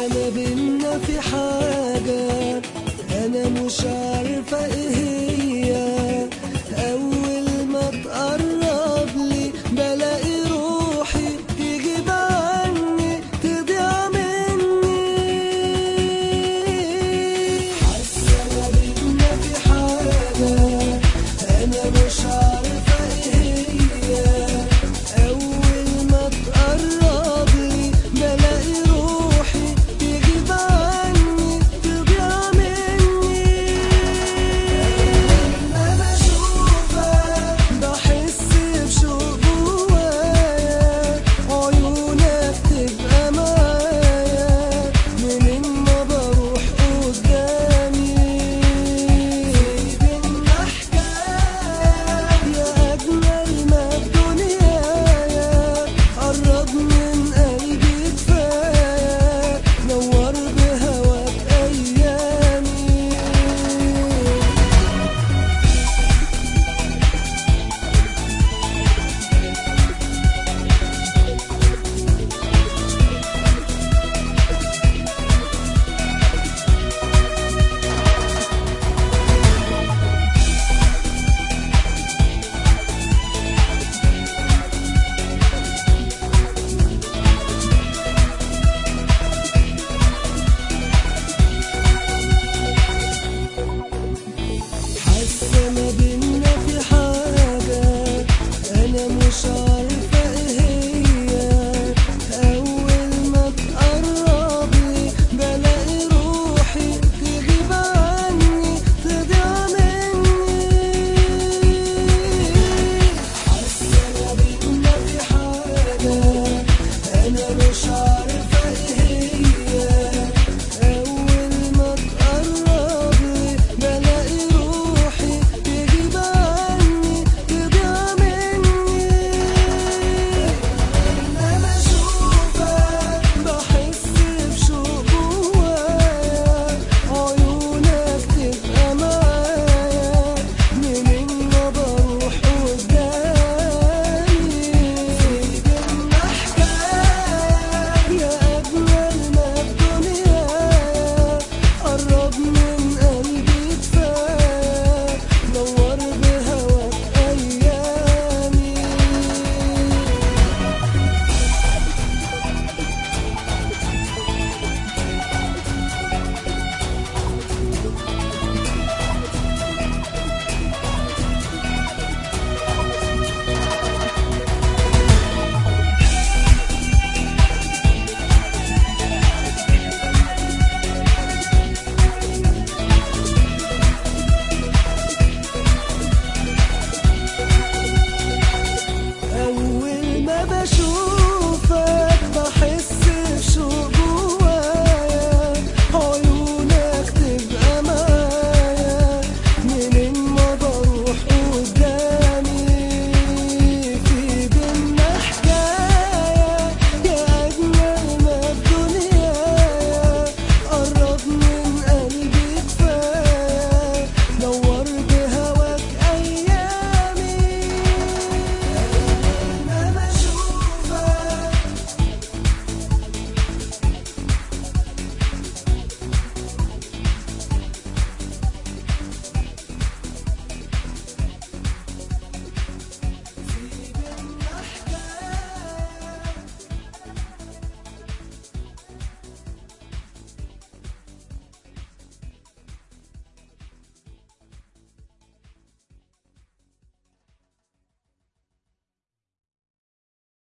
ما بينا في حاجة أنا مش عارفة إيه هي أول ما تقرب لي بلاقي روحي تجيب عني تضيع مني حاسة ما بينا في حاجة أنا مش عارفة إيه هي أول ما تقرب لي بلاقي روحي تجيب عني تضيع مني لما بشوفك بحس بشوق جوايا عيونك تبقى معايا منين ما بروح قدامي بينا حكاية يا أجمل ما بدنيايا قرب من قلبي كفاية نور بهواك أيامي حاسة ما بينا في حاجة أنا مش عارفة إيه هي أول ما تقرب لي بلاقي روحي تغيب عني تضيع مني حاسة ما بينا في حاجة أنا مش عارفة